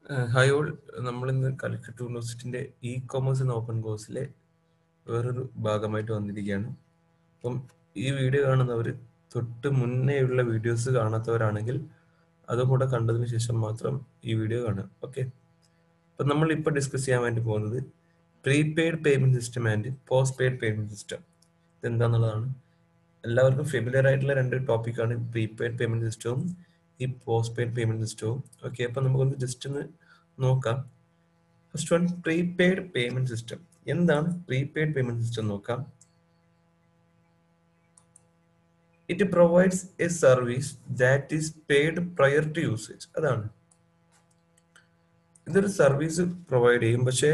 Hi all നമ്മളിന്ന് Calicut യൂണിവേഴ്സിറ്റിന്റെ e commerce എന്ന ഓപ്പൺ കോഴ്സിലെ വേറൊരു ഭാഗമായിട്ട് വന്നിരിക്കുകയാണ് അപ്പം ഈ വീഡിയോ കാണുന്നവർ തൊട്ട് മുന്നേയുള്ള വീഡിയോസ് കാണാത്തവരാണെങ്കിൽ അതും കൂടെ കണ്ടതിന് ശേഷം മാത്രം ഈ വീഡിയോ കാണുക ഓക്കെ അപ്പം നമ്മൾ ഇപ്പോൾ ഡിസ്കസ് ചെയ്യാൻ വേണ്ടി പോകുന്നത് prepaid payment system and postpaid payment system ഇതെന്താന്നുള്ളതാണ് എല്ലാവർക്കും ഫെമിലിയർ ആയിട്ടുള്ള രണ്ട് ടോപ്പിക്കാണ് പ്രീപെയ്ഡ് പേയ്മെന്റ് സിസ്റ്റവും ഈ പോസ്റ്റ് പെയ്ഡ് പേയ്മെന്റ് സിസ്റ്റവും ഓക്കെ അപ്പം നമുക്കൊന്ന് ജസ്റ്റ് ഒന്ന് നോക്കാം first one prepaid payment system എന്താണ് പ്രീപെയ്ഡ് പേയ്മെന്റ് സിസ്റ്റം നോക്കാം it provides a service that is paid prior to usage അതാണ് ഇതൊരു സർവീസ് പ്രൊവൈഡ് ചെയ്യും പക്ഷേ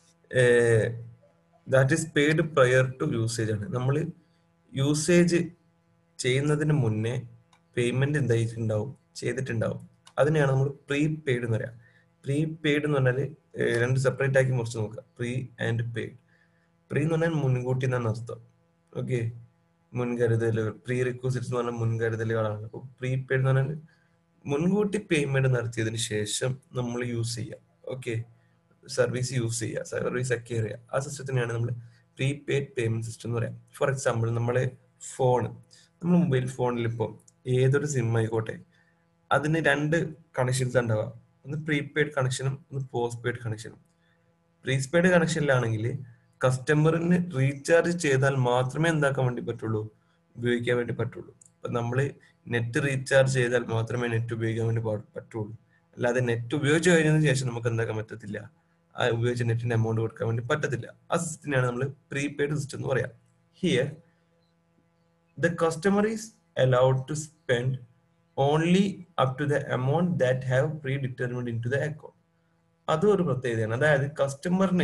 that is paid prior to usage ആണ് നമ്മൾ യൂസേജ് ചെയ്യുന്നതിന് മുന്നേ പേയ്മെന്റ് എന്തായിട്ടുണ്ടാവും ചെയ്തിട്ടുണ്ടാവും അതിനെയാണ് നമ്മൾ പ്രീ പെയ്ഡ് എന്ന് പറയാം പ്രീ പെയ്ഡ് എന്ന് പറഞ്ഞാൽ രണ്ട് സെപ്പറേറ്റ് ആക്കി മുറിച്ച് നോക്കുക പ്രീ ആൻഡ് പെയ്ഡ് പ്രീ എന്ന് പറഞ്ഞാൽ മുൻകൂട്ടി എന്നാണ് അർത്ഥം ഓക്കെ മുൻകരുതലുകൾ പ്രീ റിക്വസിറ്റ്സ് എന്ന് പറഞ്ഞാൽ മുൻകരുതലുകളാണ് അപ്പോൾ പ്രീ പെയ്ഡ് എന്ന് പറഞ്ഞാൽ മുൻകൂട്ടി പേയ്മെന്റ് നടത്തിയതിന് ശേഷം നമ്മൾ യൂസ് ചെയ്യാം ഓക്കെ സർവീസ് യൂസ് ചെയ്യുക സർവീസ് അക്വയർ ചെയ്യുക ആ സിസ്റ്റത്തിനെയാണ് നമ്മൾ പ്രീ പെയ്ഡ് പേയ്മെന്റ് സിസ്റ്റം എന്ന് പറയാം ഫോർ എക്സാമ്പിൾ നമ്മളെ ഫോൺ നമ്മൾ മൊബൈൽ ഫോണിൽ ഇപ്പോൾ ഏതൊരു സിം ആയിക്കോട്ടെ അതിന് രണ്ട് കണക്ഷൻസ് ഉണ്ടാവുക ഒന്ന് പ്രീപെയ്ഡ് കണക്ഷനും ഒന്ന് പോസ്റ്റ് പെയ്ഡ് കണക്ഷനും പ്രീപെയ്ഡ് കണക്ഷനിലാണെങ്കിൽ കസ്റ്റമറിന് റീചാർജ് ചെയ്താൽ മാത്രമേ എന്താക്കാൻ വേണ്ടി പറ്റുള്ളൂ ഉപയോഗിക്കാൻ വേണ്ടി പറ്റുള്ളൂ അപ്പൊ നമ്മൾ നെറ്റ് റീചാർജ് ചെയ്താൽ മാത്രമേ നെറ്റ് ഉപയോഗിക്കാൻ വേണ്ടി പറ്റുള്ളൂ അല്ലാതെ നെറ്റ് ഉപയോഗിച്ച് കഴിഞ്ഞതിന് ശേഷം നമുക്ക് എന്താക്കാൻ പറ്റത്തില്ല ആ ഉപയോഗിച്ച നെറ്റിന്റെ എമൗണ്ട് കൊടുക്കാൻ വേണ്ടി പറ്റത്തില്ല ആ സിസ്റ്റത്തിനാണ് നമ്മൾ പ്രീപെയ്ഡ് സിസ്റ്റം എന്ന് പറയാം here the customer is allowed to spend only up to the amount that have predetermined into the account അതും ഒരു പ്രത്യേകതയാണ് അതായത് കസ്റ്റമറിന്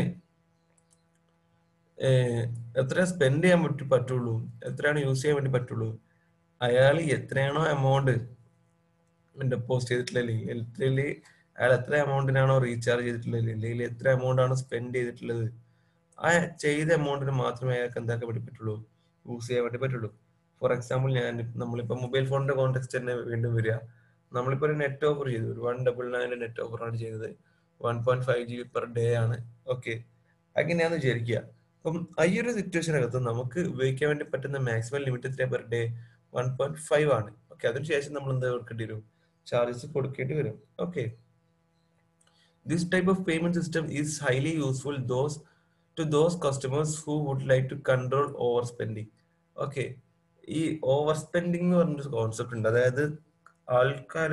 എത്ര സ്പെൻഡ് ചെയ്യാൻ പറ്റി പറ്റുള്ളൂ എത്രയാണ് യൂസ് ചെയ്യാൻ വേണ്ടി പറ്റുള്ളൂ അയാൾ എത്രയാണോ എമൗണ്ട് ഡെപ്പോസിറ്റ് ചെയ്തിട്ടുള്ളത് അല്ലെങ്കിൽ അയാൾ എത്ര എമൗണ്ടിനാണോ റീചാർജ് ചെയ്തിട്ടുള്ളത് അല്ലെങ്കിൽ എത്ര എമൗണ്ട് ആണ് സ്പെൻഡ് ചെയ്തിട്ടുള്ളത് ആ ചെയ്ത എമൗണ്ടിന് മാത്രമേ അയാൾക്ക് എന്താക്കാൻ വേണ്ടി പറ്റുള്ളൂ യൂസ് ചെയ്യാൻ വേണ്ടി പറ്റുള്ളൂ ഫോർ എക്സാമ്പിൾ ഞാൻ നമ്മളിപ്പോ മൊബൈൽ ഫോണിന്റെ കോൺടെക്സ്റ്റ് തന്നെ വീണ്ടും വരിക നമ്മളിപ്പോ ഒരു നെറ്റ് ഓഫർ ചെയ്തു ഒരു one double nine net offer ആണ് ചെയ്തത് one point five G B per day ആണ് ഓക്കെ അങ്ങനെയാന്ന് വിചാരിക്കുക അപ്പം ഈ ഒരു സിറ്റുവേഷനകത്ത് നമുക്ക് ഉപയോഗിക്കാൻ വേണ്ടി പറ്റുന്ന മാക്സിമം ലിമിറ്റ് എത്ര per day one point five ആണ് ഓക്കെ അതിനുശേഷം നമ്മൾ എന്താ കൊടുക്കേണ്ടി വരും ചാർജസ് കൊടുക്കേണ്ടി വരും okay this type of payment system is highly useful those to those customers who would like to control over spending okay ഈ ഓവർ സ്പെൻഡിങ് എന്ന് പറഞ്ഞൊരു കോൺസെപ്റ്റ് ഉണ്ട് അതായത് ആൾക്കാർ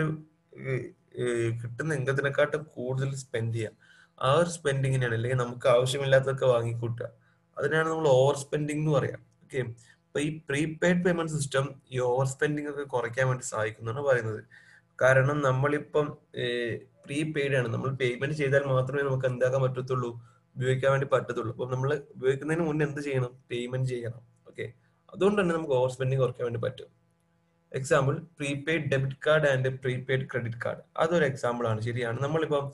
കിട്ടുന്ന ഇൻകത്തിനെക്കാട്ടും കൂടുതൽ സ്പെൻഡ് ചെയ്യുക ആ ഒരു സ്പെൻഡിങ്ങിനാണ് അല്ലെങ്കിൽ നമുക്ക് ആവശ്യമില്ലാത്തതൊക്കെ വാങ്ങിക്കൂട്ടുക അതിനാണ് നമ്മൾ ഓവർ സ്പെൻഡിങ് എന്ന് പറയാം ഓക്കെ അപ്പൊ ഈ പ്രീപെയ്ഡ് പേയ്മെന്റ് സിസ്റ്റം ഈ ഓവർ സ്പെൻഡിങ് ഒക്കെ കുറയ്ക്കാൻ വേണ്ടി സഹായിക്കുന്നതാണ് പറയുന്നത് കാരണം നമ്മളിപ്പം പ്രീ പെയ്ഡ് ആണ് നമ്മൾ പേയ്മെന്റ് ചെയ്താൽ മാത്രമേ നമുക്ക് എന്താക്കാൻ പറ്റത്തുള്ളൂ ഉപയോഗിക്കാൻ വേണ്ടി പറ്റത്തുള്ളൂ അപ്പൊ നമ്മൾ ഉപയോഗിക്കുന്നതിന് മുന്നേ എന്ത് ചെയ്യണം പേയ്മെന്റ് ചെയ്യണം ഓക്കെ അതുകൊണ്ട് തന്നെ നമുക്ക് ഓവർ സ്പെൻഡിങ് കുറയ്ക്കാൻ വേണ്ടി പറ്റും example prepaid debit card and prepaid credit card അതൊരു എക്സാമ്പിൾ ആണ് ശരിയാണ് നമ്മളിപ്പം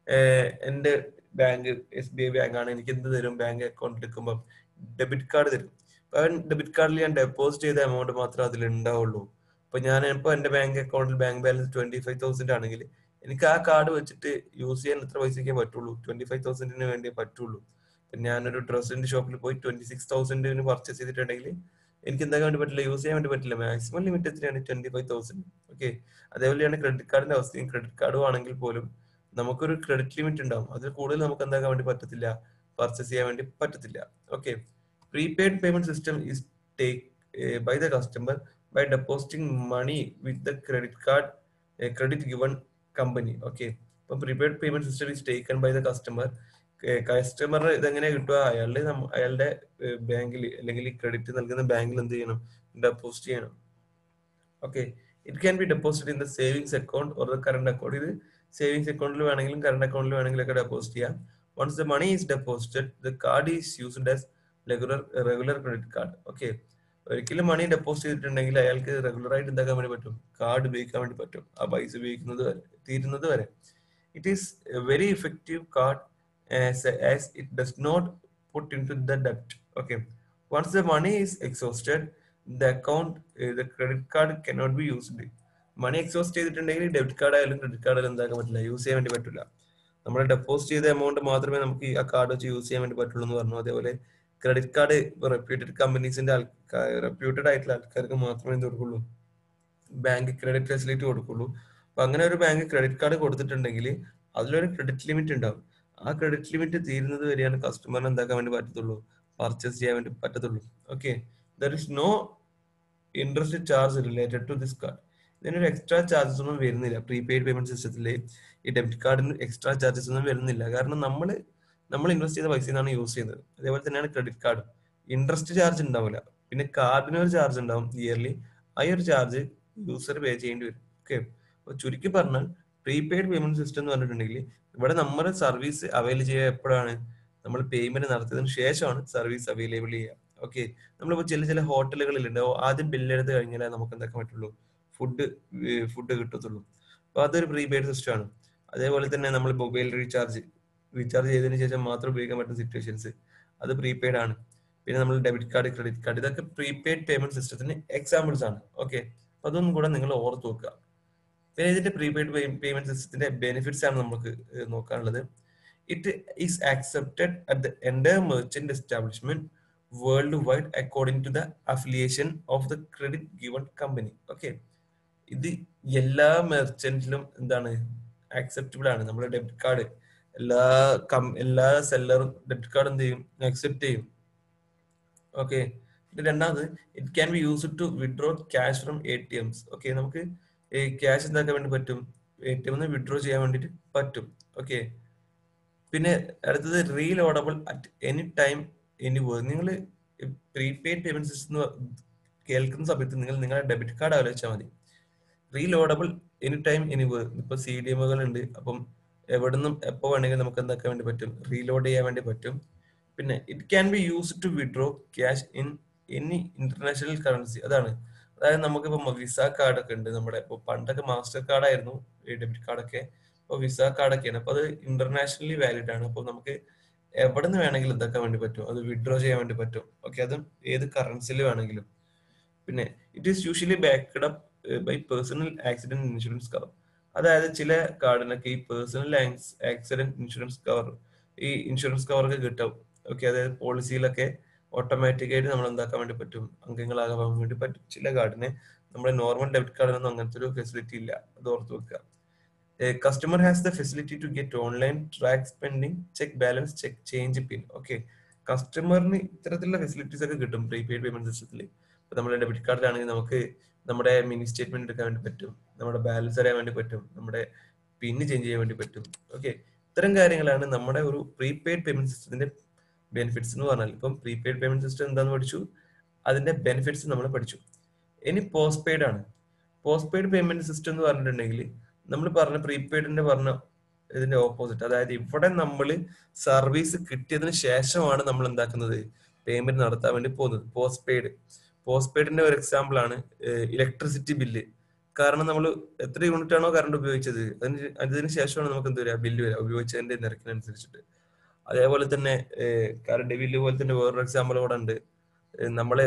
എൻ്റെ bank S B I bank ആണ് എനിക്ക് എന്ത് തരും ബാങ്ക് അക്കൗണ്ട് എടുക്കുമ്പോൾ ഡെബിറ്റ് കാർഡ് തരും അപ്പൊ ഡെബിറ്റ് കാർഡിൽ ഞാൻ ഡെപ്പോസിറ്റ് ചെയ്ത എമൗണ്ട് മാത്രമേ അതിൽ ഉണ്ടാവുള്ളൂ അപ്പൊ ഞാൻ ഇപ്പോൾ എൻ്റെ ബാങ്ക് അക്കൗണ്ടിൽ bank balance twenty five thousand ആണെങ്കിൽ എനിക്ക് ആ കാർഡ് വെച്ചിട്ട് യൂസ് ചെയ്യാൻ എത്ര പൈസയ്ക്കേ പറ്റുള്ളൂ ട്വന്റി ഫൈവ് തൗസൻഡിന് വേണ്ടിയേ പറ്റുള്ളൂ ഞാനൊരു ഡ്രസ്സിന്റെ ഷോപ്പിൽ പോയി ട്വന്റി സിക്സ് തൗസൻഡിന് പർച്ചേസ് ചെയ്തിട്ടുണ്ടെങ്കിൽ എനിക്ക് എന്താക്കാൻ വേണ്ടി പറ്റില്ല യൂസ് ചെയ്യാൻ വേണ്ടി പറ്റില്ല മാക്സിമം ലിമിറ്റ് എത്രയാണ് ട്വന്റി ഫൈവ് തൗസൻഡ് ഓക്കെ അതേപോലെയാണ് ക്രെഡിറ്റ് കാർഡിന്റെ അവസ്ഥയും ക്രെഡിറ്റ് കാർഡും ആണെങ്കിൽ പോലും നമുക്കൊരു ക്രെഡിറ്റ് ലിമിറ്റ് ഉണ്ടാവും അതിൽ കൂടുതൽ നമുക്ക് എന്താക്കാൻ വേണ്ടി പറ്റത്തില്ല പർച്ചേസ് ചെയ്യാൻ വേണ്ടി പറ്റത്തില്ല okay prepaid payment system is take by the customer by depositing money with the credit card credit given company okay ഇപ്പൊ prepaid payment system is taken by the customer customer ഇതെങ്ങനെ കിട്ടുക അയാളുടെ അയാളുടെ ബാങ്കിൽ അല്ലെങ്കിൽ ക്രെഡിറ്റ് നൽകുന്ന ബാങ്കിൽ എന്ത് ചെയ്യണം ഡെപ്പോസിറ്റ് ചെയ്യണം okay it can be deposit in the savings account or the current account ഇത് സേവിങ്സ് അക്കൗണ്ടിൽ വേണമെങ്കിലും കറണ്ട് അക്കൗണ്ടിൽ വേണമെങ്കിലും ഒക്കെ ഡെപ്പോസിറ്റ് ചെയ്യാം once the money is deposited the card is used as regular regular credit card okay ഒരിക്കലും money deposit ചെയ്തിട്ടുണ്ടെങ്കിൽ അയാൾക്ക് റെഗുലർ ആയിട്ട് എന്താക്കാൻ വേണ്ടി പറ്റും കാർഡ് ഉപയോഗിക്കാൻ വേണ്ടി പറ്റും ആ പൈസ ഉപയോഗിക്കുന്നത് വരെ തീരുന്നത് വരെ it is very effective card as, as it does not put into the debt. Okay. Once the money is exhausted, the account, uh, the credit card cannot be used. Money exhaust ചെയ്തിട്ടുണ്ടെങ്കിൽ debit card ആയാലും credit card ആയാലും എന്താക്കാൻ പറ്റില്ല use ചെയ്യാൻ വേണ്ടി പറ്റില്ല നമ്മൾ deposit ചെയ്ത എമൗണ്ട് മാത്രമേ നമുക്ക് ഈ ആ കാർഡ് വെച്ച് യൂസ് ചെയ്യാൻ വേണ്ടി പറ്റുള്ളൂ എന്ന് പറഞ്ഞു അതേപോലെ ക്രെഡിറ്റ് കാർഡ് റെപ്യൂട്ടഡ് കമ്പനീസിന്റെ ആൾക്കാർ റെപ്യൂട്ടഡ് ആയിട്ടുള്ള ആൾക്കാർക്ക് മാത്രമേ എന്ത് കൊടുക്കുള്ളൂ ബാങ്ക് ക്രെഡിറ്റ് ഫെസിലിറ്റി കൊടുക്കുള്ളൂ അപ്പൊ അങ്ങനെ ഒരു ബാങ്ക് ക്രെഡിറ്റ് കാർഡ് കൊടുത്തിട്ടുണ്ടെങ്കിൽ അതിലൊരു ക്രെഡിറ്റ് ലിമിറ്റ് ഉണ്ടാവും ആ ക്രെഡിറ്റ് ലിമിറ്റ് തീരുന്നത് വരെയാണ് കസ്റ്റമറിന് എന്താക്കാൻ വേണ്ടി പറ്റത്തുള്ളൂ പർച്ചേസ് ചെയ്യാൻ വേണ്ടി പറ്റത്തുള്ളൂ okay there is no interest charge related to this card ഇതിനൊരു എക്സ്ട്രാ ചാർജസ് ഒന്നും വരുന്നില്ല പ്രീപെയ്ഡ് പേയ്മെന്റ് സിസ്റ്റത്തിൽ ഈ ഡെബിറ്റ് കാർഡിന് എക്സ്ട്രാ ചാർജസ് ഒന്നും വരുന്നില്ല കാരണം നമ്മൾ നമ്മൾ ഇൻവെസ്റ്റ് ചെയ്ത പൈസ നിന്നാണ് യൂസ് ചെയ്യുന്നത് അതേപോലെ തന്നെയാണ് ക്രെഡിറ്റ് കാർഡ് ഇൻട്രസ്റ്റ് ചാർജ് ഉണ്ടാവില്ല പിന്നെ കാർഡിന് ഒരു ചാർജ് ഉണ്ടാവും ഇയർലി ആ ഒരു ചാർജ് യൂസർ പേ ചെയ്യേണ്ടി വരും ഓക്കെ അപ്പൊ ചുരുക്കി പറഞ്ഞാൽ പ്രീപെയ്ഡ് പേയ്മെന്റ് സിസ്റ്റം എന്ന് പറഞ്ഞിട്ടുണ്ടെങ്കിൽ ഇവിടെ നമ്മുടെ സർവീസ് അവൈൽ ചെയ്യുക എപ്പോഴാണ് നമ്മൾ പേയ്മെന്റ് നടത്തിയതിനു ശേഷമാണ് സർവീസ് അവൈലബിൾ ചെയ്യുക ഓക്കെ നമ്മളിപ്പോൾ ചില ചില ഹോട്ടലുകളിലുണ്ട് ആദ്യം ബില്ല് എടുത്ത് കഴിഞ്ഞാലേ നമുക്ക് എന്താക്കാൻ പറ്റുള്ളൂ ഫുഡ് ഫുഡ് കിട്ടത്തുള്ളൂ അപ്പൊ അതൊരു പ്രീപെയ്ഡ് സിസ്റ്റം ആണ് അതേപോലെ തന്നെ നമ്മൾ മൊബൈൽ റീചാർജ് റീചാർജ് ചെയ്തതിനു ശേഷം മാത്രം ഉപയോഗിക്കാൻ പറ്റുന്ന സിറ്റുവേഷൻസ് അത് പ്രീപെയ്ഡ് ആണ് പിന്നെ നമ്മൾ ഡെബിറ്റ് കാർഡ് ക്രെഡിറ്റ് കാർഡ് ഇതൊക്കെ പ്രീപെയ്ഡ് പേയ്മെന്റ് സിസ്റ്റത്തിന് എക്സാമ്പിൾസ് ആണ് ഓക്കെ അപ്പൊ അതൊന്നും കൂടെ നിങ്ങൾ ഓർത്ത് വെക്കുക പിന്നെ ഇതിന്റെ പ്രീപെയ്ഡ് പേയ്മെന്റ് സിസ്റ്റത്തിന്റെ ബെനിഫിറ്റ്സ് ആണ് നമുക്ക് ഏഹ് നോക്കാനുള്ളത് it is accepted at the ender merchant establishment worldwide according to the affiliation of the credit given company okay ഇത് എല്ലാ മെർച്ചന്റിലും എന്താണ് ആക്സെപ്റ്റബിൾ ആണ് നമ്മുടെ ഡെബിറ്റ് കാർഡ് എല്ലാ കം എല്ലാ സെല്ലറും ഡെബിറ്റ് കാർഡ് എന്ത് ചെയ്യും ആക്സെപ്റ്റ് ചെയ്യും ഓക്കെ രണ്ടാമത് it can be use to withdraw cash from A T Ms okay നമുക്ക് ക്യാഷ് എന്താക്കാൻ വേണ്ടി പറ്റും എ ടി എം വിഡ്രോ ചെയ്യാൻ വേണ്ടിയിട്ട് പറ്റും ഓക്കെ പിന്നെ അടുത്തത് reloadable at any time any word നിങ്ങൾ പ്രീപെയ്ഡ് പേയ്മെന്റ് സിസ്റ്റം കേൾക്കുന്ന സമയത്ത് നിങ്ങൾ നിങ്ങളുടെ ഡെബിറ്റ് കാർഡ് ആലോചിച്ചാൽ മതി reloadable any time any word ഇപ്പൊ സി ഡി എമ്മുകൾ ഉണ്ട് അപ്പം എവിടെ നിന്നും എപ്പോ വേണമെങ്കിൽ നമുക്ക് എന്താക്കാൻ വേണ്ടി പറ്റും റീലോഡ് ചെയ്യാൻ വേണ്ടി പറ്റും പിന്നെ it can be use to withdraw cash in any international currency അതാണ് അതായത് നമുക്കിപ്പോ വിസ കാർഡ് ഒക്കെ ഉണ്ട് നമ്മുടെ ഇപ്പൊ പണ്ടൊക്കെ മാസ്റ്റർ കാർഡ് ആയിരുന്നു ഈ ഡെബിറ്റ് കാർഡൊക്കെ ഇപ്പൊ വിസ കാർഡൊക്കെയാണ് അപ്പൊ അത് ഇന്റർനാഷണലി വാലിഡ് ആണ് അപ്പൊ നമുക്ക് എവിടെ നിന്ന് വേണമെങ്കിലും എന്താക്കാൻ വേണ്ടി പറ്റും അത് വിഡ്രോ ചെയ്യാൻ വേണ്ടി പറ്റും ഓക്കെ അതും ഏത് കറൻസിയിൽ വേണമെങ്കിലും പിന്നെ it is usually backed up by personal accident insurance cover അതായത് ചില കാർഡിനൊക്കെ ഈ പേഴ്സണൽ ആക്സിഡന്റ് ഇൻഷുറൻസ് കവർ ഈ ഇൻഷുറൻസ് കവറൊക്കെ കിട്ടും ഓക്കെ അതായത് പോളിസിയിലൊക്കെ ഓട്ടോമാറ്റിക് ആയിട്ട് നമ്മൾ എന്താക്കാൻ വേണ്ടി പറ്റും അംഗങ്ങളാകാൻ വേണ്ടി പറ്റും ചില കാർഡിന് നമ്മുടെ നോർമൽ ഡെബിറ്റ് കാർഡിനൊന്നും അങ്ങനത്തെ ഒരു ഫെസിലിറ്റി ഇല്ല അത് ഓർത്ത് വെക്കുക customer has the facility to get online track spending check balance check change pin okay കസ്റ്റമറിന് ഇത്തരത്തിലുള്ള ഫെസിലിറ്റീസ് ഒക്കെ കിട്ടും പ്രീപെയ്ഡ് പേയ്മെന്റ് സിസ്റ്റത്തിൽ ഇപ്പൊ നമ്മുടെ ഡെബിറ്റ് കാർഡിലാണെങ്കിൽ നമുക്ക് നമ്മുടെ മിനി സ്റ്റേറ്റ്മെന്റ് എടുക്കാൻ വേണ്ടി പറ്റും നമ്മുടെ ബാലൻസ് അറിയാൻ വേണ്ടി പറ്റും നമ്മുടെ പിന്ന് ചേഞ്ച് ചെയ്യാൻ വേണ്ടി പറ്റും ഓക്കെ ഇത്തരം കാര്യങ്ങളാണ് നമ്മുടെ ഒരു പ്രീപെയ്ഡ് പേയ്മെന്റ് സിസ്റ്റത്തിന്റെ ബെനിഫിറ്റ്സ് എന്ന് പറഞ്ഞാൽ ഇപ്പം പ്രീപെയ്ഡ് പേയ്മെന്റ് സിസ്റ്റം എന്താന്ന് പഠിച്ചു അതിന്റെ ബെനിഫിറ്റ്സ് നമ്മൾ പഠിച്ചു ഇനി പോസ്റ്റ് പെയ്ഡ് ആണ് പോസ്റ്റ് പെയ്ഡ് പേയ്മെന്റ് സിസ്റ്റം എന്ന് പറഞ്ഞിട്ടുണ്ടെങ്കിൽ നമ്മൾ പറഞ്ഞ പ്രീപെയ്ഡിന്റെ പറഞ്ഞ ഇതിന്റെ ഓപ്പോസിറ്റ് അതായത് ഇവിടെ നമ്മൾ സർവീസ് കിട്ടിയതിന് ശേഷമാണ് നമ്മൾ എന്താക്കുന്നത് പേയ്മെന്റ് നടത്താൻ വേണ്ടി പോകുന്നത് പോസ്റ്റ് പെയ്ഡ് പോസ്റ്റ് പെയ്ഡിന്റെ ഒരു എക്സാമ്പിൾ ആണ് ഇലക്ട്രിസിറ്റി ബില്ല് കാരണം നമ്മൾ എത്ര യൂണിറ്റ് ആണോ കറണ്ട് ഉപയോഗിച്ചത് അതിന് അതിന് ശേഷമാണ് നമുക്ക് എന്ത് വരിക ബില്ല് വരിക ഉപയോഗിച്ചതിന്റെ നിരക്കിനനുസരിച്ചിട്ട് അതേപോലെ തന്നെ കറണ്ട് ബില്ല് പോലെ തന്നെ വേറൊരു എക്സാമ്പിൾ കൂടെ ഉണ്ട് നമ്മള്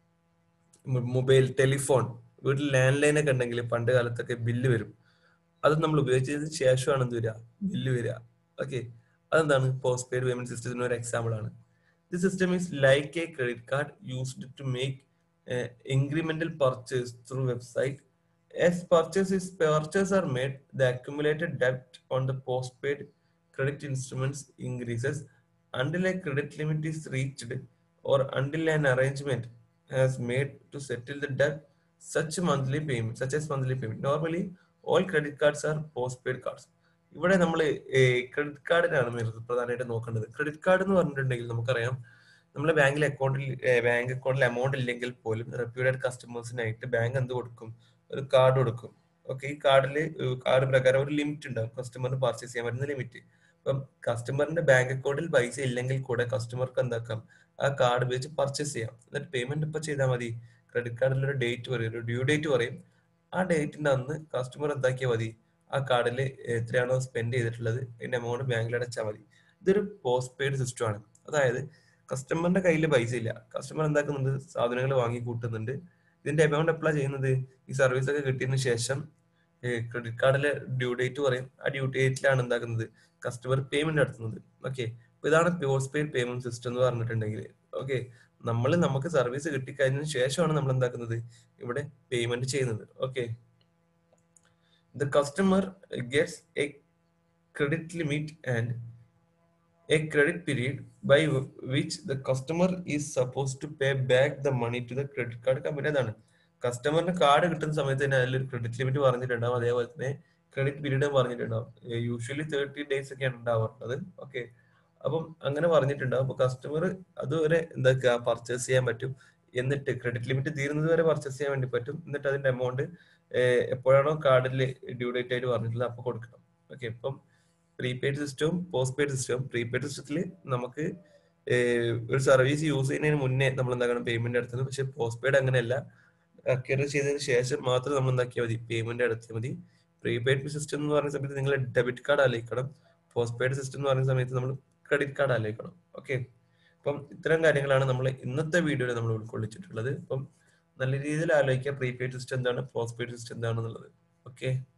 മൊബൈൽ ടെലിഫോൺ വീട്ടിൽ ലാൻഡ് ലൈൻ ഒക്കെ ഉണ്ടെങ്കിൽ പണ്ട് കാലത്തൊക്കെ ബില്ല് വരും അത് നമ്മൾ ഉപയോഗിച്ചതിന് ശേഷമാണ് എന്ത് വരിക ബില്ല് വരിക ഓക്കെ അതെന്താണ് പോസ്റ്റ് പെയ്ഡ് പേയ്മെന്റ് സിസ്റ്റത്തിന് ഒരു എക്സാമ്പിൾ ആണ് the system is like a credit card used to make incremental purchase through website As purchases purchases are made, the accumulated debt on the postpaid credit instruments increases until a credit limit is reached or until an arrangement has made to settle the debt such monthly payment such as monthly payment normally all credit cards are postpaid cards ഇവിടെ നമ്മൾ credit കാർഡിനാണ് പ്രധാനമായിട്ട് നോക്കേണ്ടത് credit card എന്ന് പറഞ്ഞിട്ടുണ്ടെങ്കിൽ നമുക്കറിയാം നമ്മുടെ ബാങ്കിൽ അക്കൗണ്ടിൽ ബാങ്ക് അക്കൗണ്ടിൽ എമൗണ്ട് ഇല്ലെങ്കിൽ പോലും റെപ്യൂട്ടഡ് കസ്റ്റമേഴ്സിനായിട്ട് ബാങ്ക് എന്ത് കൊടുക്കും ഒരു കാർഡ് കൊടുക്കും ഓക്കെ ഈ കാർഡിൽ കാർഡ് പ്രകാരം ഒരു ലിമിറ്റ് ഉണ്ടാവും കസ്റ്റമറിന് പർച്ചേസ് ചെയ്യാൻ പറ്റുന്ന ലിമിറ്റ് അപ്പം കസ്റ്റമറിന്റെ ബാങ്ക് അക്കൗണ്ടിൽ പൈസ ഇല്ലെങ്കിൽ കൂടെ കസ്റ്റമർക്ക് എന്താക്കാം ആ കാർഡ് ഉപയോഗിച്ച് പർച്ചേസ് ചെയ്യാം എന്നിട്ട് പേയ്മെന്റ് ഇപ്പൊ ചെയ്താൽ മതി ക്രെഡിറ്റ് കാർഡിൽ ഒരു ഡേറ്റ് പറയും ഒരു ഡ്യൂ ഡേറ്റ് പറയും ആ ഡേറ്റിന്റെ അന്ന് കസ്റ്റമർ എന്താക്കിയാൽ മതി ആ കാർഡിൽ എത്രയാണോ സ്പെൻഡ് ചെയ്തിട്ടുള്ളത് അതിന്റെ എമൗണ്ട് ബാങ്കിൽ അടച്ചാൽ മതി ഇതൊരു പോസ്റ്റ് പെയ്ഡ് സിസ്റ്റം ആണ് അതായത് കസ്റ്റമറിന്റെ കയ്യിൽ പൈസ ഇല്ല കസ്റ്റമർ എന്താക്കുന്നുണ്ട് സാധനങ്ങൾ വാങ്ങി കൂട്ടുന്നുണ്ട് ഇതിന്റെ എമൗണ്ട് എപ്പോഴാണ് ചെയ്യുന്നത് ഈ സർവീസ് ഒക്കെ കിട്ടിയതിന് ശേഷം ക്രെഡിറ്റ് കാർഡിലെ ഡ്യൂ ഡേറ്റ് പറയും ആ ഡ്യൂ ഡേറ്റിലാണ് എന്താക്കുന്നത് കസ്റ്റമർ പേയ്മെന്റ് നടത്തുന്നത് ഓക്കെ ഇതാണ് പോസ്റ്റ് പെയ്ഡ് പേയ്മെന്റ് സിസ്റ്റം എന്ന് പറഞ്ഞിട്ടുണ്ടെങ്കിൽ ഓക്കെ നമ്മൾ നമുക്ക് സർവീസ് കിട്ടിക്കഴിഞ്ഞതിന് ശേഷമാണ് നമ്മൾ എന്താക്കുന്നത് ഇവിടെ പേയ്മെന്റ് ചെയ്യുന്നത് okay the customer gets a credit limit and a credit period by which the customer is suppose to pay back the money to the credit card company അതാണ് കസ്റ്റമറിന് കാർഡ് കിട്ടുന്ന സമയത്ത് തന്നെ അതിലൊരു ക്രെഡിറ്റ് ലിമിറ്റ് പറഞ്ഞിട്ടുണ്ടാവും അതേപോലെ തന്നെ ക്രെഡിറ്റ് പീരീഡ് പറഞ്ഞിട്ടുണ്ടാവും യൂഷ്വലി തേർട്ടി ഡേയ്സ് ഒക്കെയാണ് ഉണ്ടാവാറുള്ളത് ഓക്കെ അപ്പം അങ്ങനെ പറഞ്ഞിട്ടുണ്ടാവും അപ്പൊ കസ്റ്റമർ അതുവരെ എന്താക്കുക പർച്ചേസ് ചെയ്യാൻ പറ്റും എന്നിട്ട് ക്രെഡിറ്റ് ലിമിറ്റ് തീരുന്നത് വരെ പർച്ചേസ് ചെയ്യാൻ വേണ്ടി പറ്റും എന്നിട്ട് അതിന്റെ എമൗണ്ട് എപ്പോഴാണോ കാർഡിൽ ഡ്യൂ ഡേറ്റ് ആയിട്ട് പറഞ്ഞിട്ടുള്ളത് അപ്പൊ കൊടുക്കണം ഓക്കെ ഇപ്പം പ്രീപെയ്ഡ് സിസ്റ്റവും പോസ്റ്റ് പെയ്ഡ് സിസ്റ്റവും പ്രീപെയ്ഡ് സിസ്റ്റത്തിൽ നമുക്ക് ഒരു സർവീസ് യൂസ് ചെയ്യുന്നതിന് മുന്നേ നമ്മൾ എന്താക്കണം പേയ്മെന്റ് നടത്തുന്നത് പക്ഷെ പോസ്റ്റ് പെയ്ഡ് അങ്ങനെയല്ല അക്വയർ ചെയ്തതിന് ശേഷം മാത്രം നമ്മൾ എന്താക്കിയാൽ മതി പേയ്മെന്റ് നടത്തിയാൽ മതി പ്രീപെയ്ഡ് സിസ്റ്റം എന്ന് പറയുന്ന സമയത്ത് നിങ്ങൾ ഡെബിറ്റ് കാർഡ് ആലോചിക്കണം പോസ്റ്റ് പെയ്ഡ് സിസ്റ്റം എന്ന് പറയുന്ന സമയത്ത് നമ്മൾ ക്രെഡിറ്റ് കാർഡ് ആലോചിക്കണം ഓക്കെ അപ്പം ഇത്തരം കാര്യങ്ങളാണ് നമ്മൾ ഇന്നത്തെ വീഡിയോയിൽ നമ്മൾ ഉൾക്കൊള്ളിച്ചിട്ടുള്ളത് അപ്പം നല്ല രീതിയിൽ ആലോചിക്കുക പ്രീപെയ്ഡ് സിസ്റ്റം എന്താണ് പോസ്റ്റ് പെയ്ഡ് സിസ്റ്റം എന്താണെന്നുള്ളത് ഓക്കെ